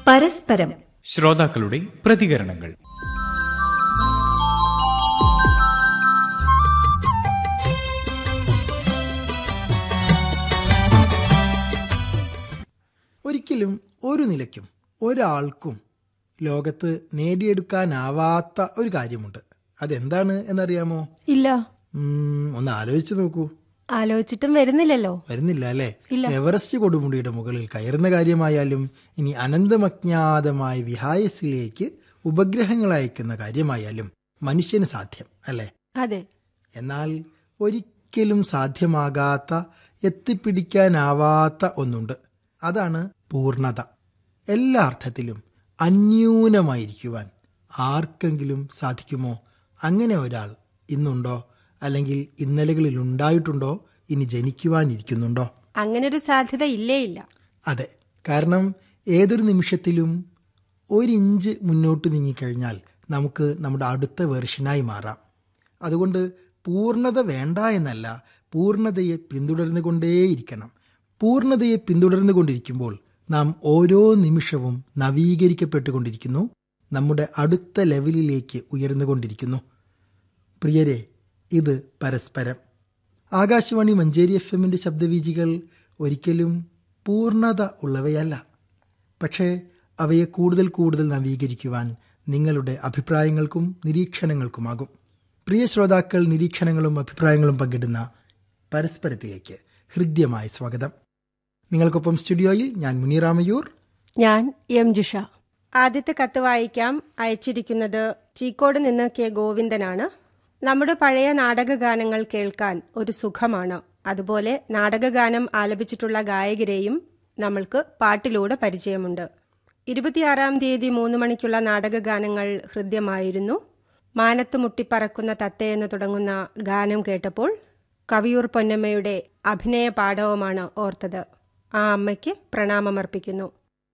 പരസ്പരം ശ്രോതാക്കളുടെ പ്രതികരണങ്ങൾ ഒരിക്കലും ഒരു നിലയ്ക്കും ഒരാൾക്കും ലോകത്ത് നേടിയെടുക്കാനാവാത്ത ഒരു കാര്യമുണ്ട് അതെന്താണ് എന്നറിയാമോ ഇല്ല ഉം, ഒന്ന് ആലോചിച്ചു നോക്കൂ ആലോചിച്ചിട്ടും വരുന്നില്ലല്ലോ വരുന്നില്ല അല്ലേ ഇല്ല. എവറസ്റ്റ് കൊടുമുടിയുടെ മുകളിൽ കയറുന്ന കാര്യമായാലും ഇനി അനന്തമജ്ഞാതമായ വിഹായസിലേക്ക് ഉപഗ്രഹങ്ങൾ അയക്കുന്ന കാര്യമായാലും മനുഷ്യന് സാധ്യം അല്ലേ അതെ എന്നാൽ ഒരിക്കലും സാധ്യമാകാത്ത എത്തിപ്പിടിക്കാനാവാത്ത ഒന്നുണ്ട് അതാണ് പൂർണ്ണത എല്ലാ അർത്ഥത്തിലും അന്യൂനമായിരിക്കുവാൻ ആർക്കെങ്കിലും സാധിക്കുമോ അങ്ങനെ ഒരാൾ ഇന്നുണ്ടോ അല്ലെങ്കിൽ ഇന്നലകളിൽ ഉണ്ടായിട്ടുണ്ടോ ഇനി ജനിക്കുവാനിരിക്കുന്നുണ്ടോ അങ്ങനെ ഒരു സാധ്യത ഇല്ലേ ഇല്ല അതെ കാരണം ഏതൊരു നിമിഷത്തിലും ഒരിഞ്ച് മുന്നോട്ട് നീങ്ങിക്കഴിഞ്ഞാൽ നമുക്ക് നമ്മുടെ അടുത്ത വെർഷനായി മാറാം അതുകൊണ്ട് പൂർണ്ണത വേണ്ട എന്നല്ല പൂർണ്ണതയെ പിന്തുടർന്നുകൊണ്ടേയിരിക്കണം പൂർണ്ണതയെ പിന്തുടർന്നുകൊണ്ടിരിക്കുമ്പോൾ നാം ഓരോ നിമിഷവും നവീകരിക്കപ്പെട്ടുകൊണ്ടിരിക്കുന്നു നമ്മുടെ അടുത്ത ലെവലിലേക്ക് ഉയർന്നുകൊണ്ടിരിക്കുന്നു പ്രിയരെ ഇത് പരസ്പരം ആകാശവാണി മഞ്ചേരി എഫ് എമ്മിൻ്റെ ശബ്ദവീജികൾ ഒരിക്കലും പൂർണ്ണത ഉള്ളവയല്ല പക്ഷേ അവയെ കൂടുതൽ കൂടുതൽ നവീകരിക്കുവാൻ നിങ്ങളുടെ അഭിപ്രായങ്ങൾക്കും നിരീക്ഷണങ്ങൾക്കുമാകും പ്രിയ ശ്രോതാക്കൾ നിരീക്ഷണങ്ങളും അഭിപ്രായങ്ങളും പങ്കിടുന്ന പരസ്പരത്തിലേക്ക് ഹൃദ്യമായ സ്വാഗതം നിങ്ങൾക്കൊപ്പം സ്റ്റുഡിയോയിൽ ഞാൻ മുനീറാമയൂർ ഞാൻ എം ജിഷ ആദ്യത്തെ കത്ത് വായിക്കാം അയച്ചിരിക്കുന്നത് ചീക്കോട് നിന്ന് കെ ഗോവിന്ദനാണ് നമ്മുടെ പഴയ നാടകഗാനങ്ങൾ കേൾക്കാൻ ഒരു സുഖമാണ് അതുപോലെ നാടകഗാനം ആലപിച്ചിട്ടുള്ള ഗായകരെയും നമ്മൾക്ക് പാട്ടിലൂടെ പരിചയമുണ്ട് ഇരുപത്തിയാറാം തീയതി മൂന്ന് മണിക്കുള്ള നാടകഗാനങ്ങൾ ഹൃദ്യമായിരുന്നു മാനത്ത് മുട്ടിപ്പറക്കുന്ന തത്തയെന്ന് തുടങ്ങുന്ന ഗാനം കേട്ടപ്പോൾ കവിയൂർ പൊന്നമ്മയുടെ അഭിനയ പാഠവുമാണ് ഓർത്തത് ആ അമ്മയ്ക്ക് പ്രണാമമർപ്പിക്കുന്നു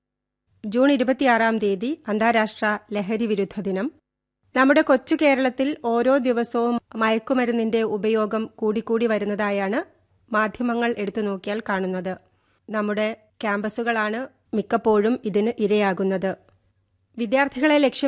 ജൂൺ ഇരുപത്തിയാറാം തീയതി അന്താരാഷ്ട്ര ലഹരി വിരുദ്ധ ദിനം നമ്മുടെ കൊച്ചു കേരളത്തിൽ ഓരോ ദിവസവും മയക്കുമരുന്നിന്റെ ഉപയോഗം കൂടിക്കൂടി വരുന്നതായാണ് മാധ്യമങ്ങൾ എടുത്തു നോക്കിയാൽ കാണുന്നത് നമ്മുടെ ക്യാമ്പസുകളാണ് മിക്കപ്പോഴും ഇതിന് ഇരയാകുന്നത് വിദ്യാർത്ഥികളെ ലക്ഷ്യം